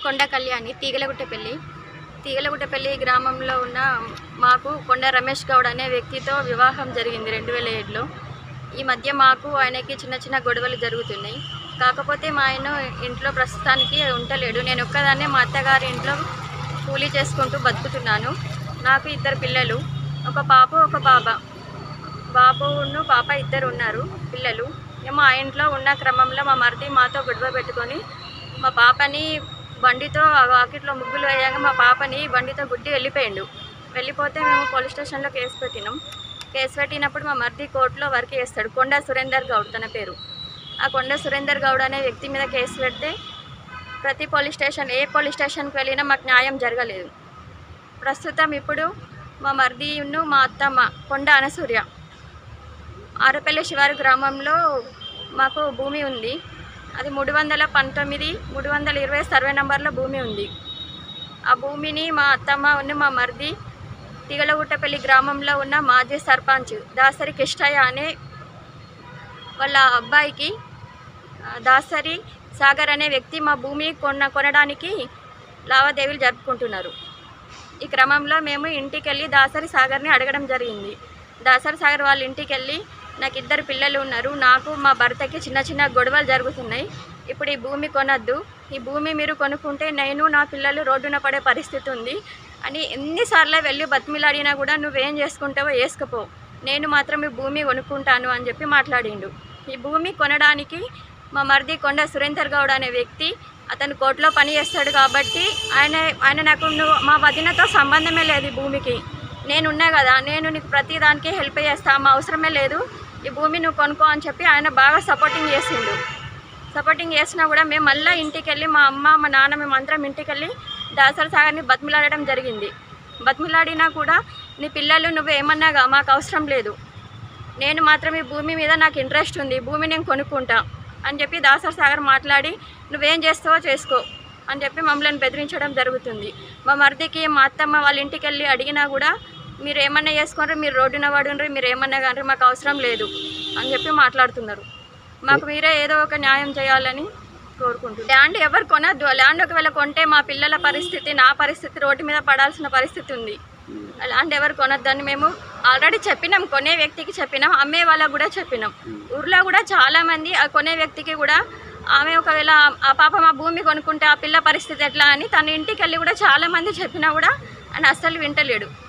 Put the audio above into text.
కొండ కళ్యాణి తీగలగుట్టపల్లి తీగలగుట్టపల్లి గ్రామంలో ఉన్న మాకు కొండ రమేష్ గౌడ్ అనే వ్యక్తితో వివాహం జరిగింది రెండు వేల ఏడులో ఈ మధ్య మాకు ఆయనకి చిన్న చిన్న గొడవలు జరుగుతున్నాయి కాకపోతే మా ఆయన ఇంట్లో ప్రస్తుతానికి ఉండలేడు నేను ఒక్కదాన్నే మా అత్తగారి ఇంట్లో కూలీ చేసుకుంటూ బతుకుతున్నాను నాకు ఇద్దరు పిల్లలు ఒక పాప ఒక బాబా బాబును పాప ఇద్దరు ఉన్నారు పిల్లలు ఇక మా ఇంట్లో ఉన్న క్రమంలో మా మరిది మాతో గొడవ పెట్టుకొని మా పాపని బండితో ఆ వాకిట్లో ముగ్గులు వేయగా మా పాపని బండితో గుడ్డి వెళ్ళిపోయిండు వెళ్ళిపోతే మేము పోలీస్ స్టేషన్లో కేసు పెట్టినాం కేసు పెట్టినప్పుడు మా మరిది కోర్టులో వర్క్ చేస్తాడు కొండ సురేందర్ గౌడ్ తన పేరు ఆ కొండ సురేందర్ గౌడ్ అనే వ్యక్తి మీద కేసు పెడితే ప్రతి పోలీస్ స్టేషన్ ఏ పోలీస్ స్టేషన్కి వెళ్ళినా మాకు న్యాయం జరగలేదు ప్రస్తుతం ఇప్పుడు మా మరిదిను మా అత్తమ్మ కొండ అనసూర్య ఆరపల్లి శివారు గ్రామంలో మాకు భూమి ఉంది అది మూడు వందల పంతొమ్మిది మూడు వందల ఇరవై సర్వే నంబర్లో భూమి ఉంది ఆ భూమిని మా అత్తమ్మ ఉన్న మా మరిది తిగలగుట్టపల్లి గ్రామంలో ఉన్న మాజీ సర్పంచ్ దాసరి కిష్టయ్య అనే వాళ్ళ అబ్బాయికి ఆ, దాసరి సాగర్ అనే వ్యక్తి మా భూమి కొన్న కొనడానికి లావాదేవీలు జరుపుకుంటున్నారు ఈ క్రమంలో మేము ఇంటికి వెళ్ళి దాసరి సాగర్ని అడగడం జరిగింది దాసరి సాగర్ వాళ్ళ ఇంటికి వెళ్ళి నాకు ఇద్దరు పిల్లలు ఉన్నారు నాకు మా భర్తకి చిన్న చిన్న గొడవలు జరుగుతున్నాయి ఇప్పుడు ఈ భూమి కొనద్దు ఈ భూమి మీరు కొనుక్కుంటే నేను నా పిల్లలు రోడ్డున పడే పరిస్థితి ఉంది అని ఎన్నిసార్లు వెళ్ళి బతిమిలాడినా కూడా నువ్వేం చేసుకుంటావో వేసుకుపో నేను మాత్రం ఈ భూమి కొనుక్కుంటాను అని చెప్పి మాట్లాడిండు ఈ భూమి కొనడానికి మా మరిది కొండ సురేందర్ గౌడ్ అనే వ్యక్తి అతను కోర్టులో పని చేస్తాడు కాబట్టి ఆయన ఆయన నాకు నువ్వు మా వదినతో సంబంధమే లేదు ఈ భూమికి నేనున్నా కదా నేను నీకు ప్రతి దానికి హెల్ప్ చేస్తా మా అవసరమే లేదు ఈ భూమి నువ్వు కొనుక్కో అని చెప్పి ఆయన బాగా సపోర్టింగ్ చేసిండు సపోర్టింగ్ చేసినా కూడా మేము మళ్ళీ ఇంటికి వెళ్ళి మా అమ్మ మా నాన్న మేము అందరం ఇంటికి వెళ్ళి దాసరి సాగర్ని బతిమిలాడడం జరిగింది బతిమిలాడినా కూడా నీ పిల్లలు నువ్వు ఏమన్నాగా మాకు అవసరం లేదు నేను మాత్రం ఈ భూమి మీద నాకు ఇంట్రెస్ట్ ఉంది ఈ భూమి నేను కొనుక్కుంటా అని చెప్పి దాసర్ సాగర్ మాట్లాడి నువ్వేం చేస్తావో చేసుకో అని చెప్పి మమ్మల్ని బెదిరించడం జరుగుతుంది మా మరిదికి మా అత్తమ్మ వాళ్ళ ఇంటికి వెళ్ళి అడిగినా కూడా మీరు ఏమన్నా చేసుకోండి మీరు రోడ్డున పడుండ్రి మీరు ఏమన్నా కానీ మాకు అవసరం లేదు అని చెప్పి మాట్లాడుతున్నారు మాకు మీరే ఏదో ఒక న్యాయం చేయాలని కోరుకుంటున్నాను ల్యాండ్ ఎవరు కొనద్దు ల్యాండ్ ఒకవేళ కొంటే మా పిల్లల పరిస్థితి నా పరిస్థితి రోడ్డు మీద పడాల్సిన పరిస్థితి ఉంది ల్యాండ్ ఎవరు కొనొద్దని మేము ఆల్రెడీ చెప్పినాం కొనే వ్యక్తికి చెప్పినాం అమ్మే వాళ్ళకు కూడా చెప్పినాం ఊర్లో కూడా చాలా మంది ఆ కొనే వ్యక్తికి కూడా ఆమె ఒకవేళ ఆ పాప మా భూమి కొనుక్కుంటే ఆ పిల్ల పరిస్థితి ఎట్లా అని తన ఇంటికి వెళ్ళి కూడా చాలా మంది చెప్పినా కూడా ఆయన అస్సలు వింటలేడు